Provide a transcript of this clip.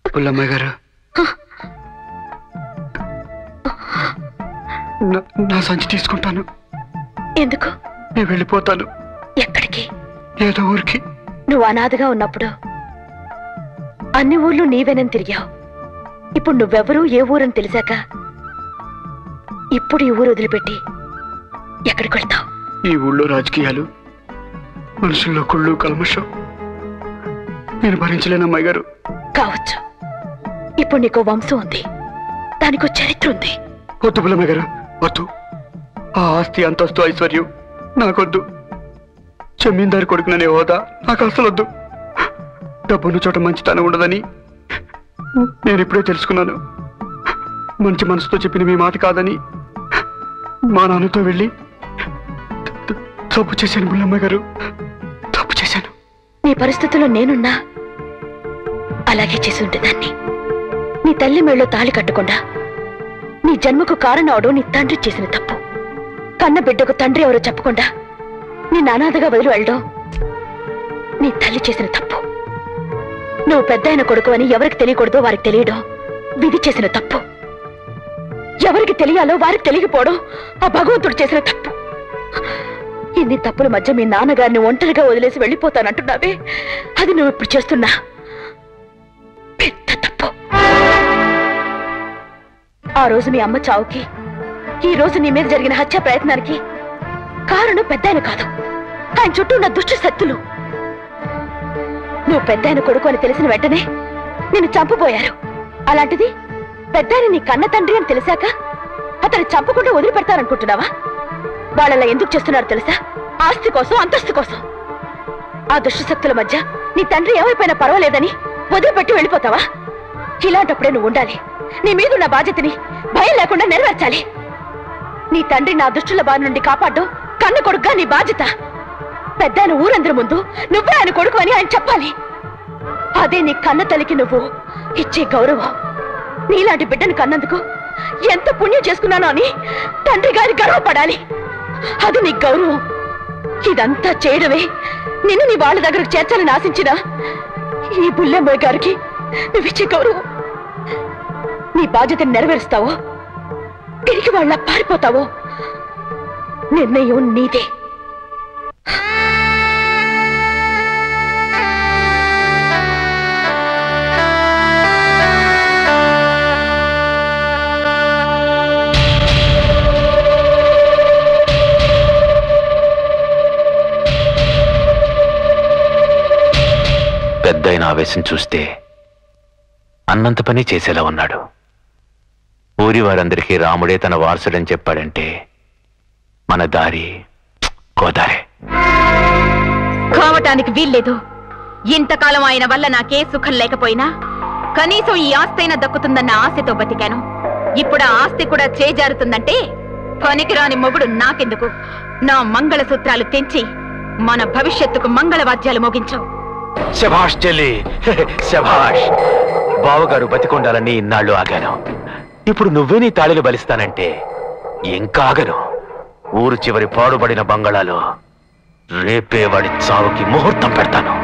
పుల్లమ్మాయి గారు నా- నా సంచి తీసుకుంటాను ఎందుకు నేను వెళ్ళిపోతాను ఎక్కడికి ఏదో ఊరికి నువ్వు అనాథగా ఉన్నప్పుడు అన్ని ఊర్లు నీవేనని తిరిగావు ఇప్పుడు నువ్వెవరూ ఏ ఊరని తెలిసాక ఇప్పుడు ఈ ఊరు వదిలిపెట్టి ఎక్కడికి వెళ్తావు ఈ ఊళ్ళో రాజకీయాలు మనుషుల్లో కుళ్ళు కల్మషం నేను భరించలేను అమ్మాయి గారు కావచ్చు ఇప్పుడు నీకు వంశం ఉంది దానికో చరిత్ర ఉంది వద్దు పుల్లమ్మాయి గారు వద్దు ఆ ఆస్తి అంతస్తు ఐశ్వర్యం నాకొద్దు జమీందారు కొడుకుననే హోదా నాకు అసలు వద్దు డబ్బున్న చోట మంచితనం ఉండదని నేను ఇప్పుడే తెలుసుకున్నాను మంచి మనసుతో చెప్పిన మీ మాట కాదని మా నాన్నతో వెళ్ళి త- తప్పు చేశాను బుల్లమ్మ గారు తప్పు చేశాను నీ పరిస్థితుల్లో నేనున్నా అలాగే చేసి ఉండేదాన్ని నీ తల్లి మెళ్ళో తాళి కట్టకుండా నీ జన్మకు కారణం అవడం నీ తండ్రి చేసిన తప్పు కన్న బిడ్డకు తండ్రి ఎవరో చెప్పకుండా నీ నానాథగా వదిలి వెళ్ళడం నీ తల్లి చేసిన తప్పు నువ్వు పెద్ద కొడుకు అని ఎవరికి తెలియకూడదో వారికి తెలియడం విధి చేసిన తప్పు ఎవరికి తెలియాలో వారికి తెలియకపోవడం ఆ భగవంతుడు చేసిన తప్పు ఇన్ని తప్పుల మధ్య మీ నాన్నగారిని ఒంటరిగా వదిలేసి వెళ్ళిపోతానంటున్నావే అది నువ్వు ఇప్పుడు చేస్తున్నా పెద్ద తప్పు ఆ రోజు మీ అమ్మ చావుకి ఈ రోజు నీ మీద జరిగిన హత్య ప్రయత్నానికి కారణం పెద్దాయన కాదు ఆయన చుట్టూ ఉన్న దుష్ట శక్తులు నువ్వు పెద్దాయన కొడుకు అని తెలిసిన వెంటనే నిన్ను చంపబోయారు అలాంటిది పెద్దాయన నీ కన్న తండ్రి అని తెలిసాక అతను చంపకుండా వదిలిపెడతారనుకుంటున్నావా వాళ్ళలా ఎందుకు చేస్తున్నారో తెలుసా ఆస్తి కోసం అంతస్తు కోసం ఆ దుష్టశక్తుల మధ్య నీ తండ్రి ఏమైపోయినా పర్వాలేదని వదిలిపెట్టి వెళ్ళిపోతావా ఇలాంటప్పుడే నువ్వు ఉండాలి నీ మీదున్న బాధ్యతని భయం లేకుండా నెరవేర్చాలి నీ తండ్రి నా దుష్టుల బారి నుండి కాపాడడం కన్ను కొడుకుగా నీ బాధ్యత పెద్ద ఆయన ఊరందరి ముందు నువ్వే ఆయన కొడుకు అని ఆయన చెప్పాలి అదే నీ కన్న తల్లికి నువ్వు ఇచ్చే గౌరవం నీలాంటి బిడ్డను కన్నందుకు ఎంత పుణ్యం చేసుకున్నానో అని తండ్రి గారి గర్వపడాలి అది నీ గౌరవం ఇదంతా చేయడమే నిన్ను నీ వాళ్ళ దగ్గరకు చేర్చాలని ఆశించిన ఈ బుల్లెమ్మాయి గారికి నువ్విచ్చే గౌరవం నీ బాధ్యతను నెరవేరుస్తావో తిరిగి వాళ్ళ పారిపోతావో నిర్ణయం నీదే పెద్దయిన ఆవేశం చూస్తే అన్నంత పని చేసేలా ఉన్నాడు ఊరి వారందరికీ రాముడే తన వారసుడని చెప్పాడంటే మన దారి గోదారే కావటానికి వీల్లేదు ఇంతకాలం ఆయన వల్ల నాకే సుఖం లేకపోయినా కనీసం ఈ ఆస్తైనా దక్కుతుందన్న ఆశతో బతికాను ఇప్పుడు ఆ ఆస్తి కూడా చేజారుతుందంటే పనికిరాని మొగుడు నాకెందుకు నా మంగళసూత్రాలు తెంచి మన భవిష్యత్తుకు మంగళవాద్యాలు మోగించు శభాష్ చెల్లి శభాష్ బావగారు బతికొండాలని ఇన్నాళ్ళు ఆగాను ఇప్పుడు నువ్వే నీ తాళిలు బలిస్తానంటే ఇంకా ఆగను ఊరు చివరి పాడుబడిన బంగాళాలో రేపే వాడి చావుకి ముహూర్తం పెడతాను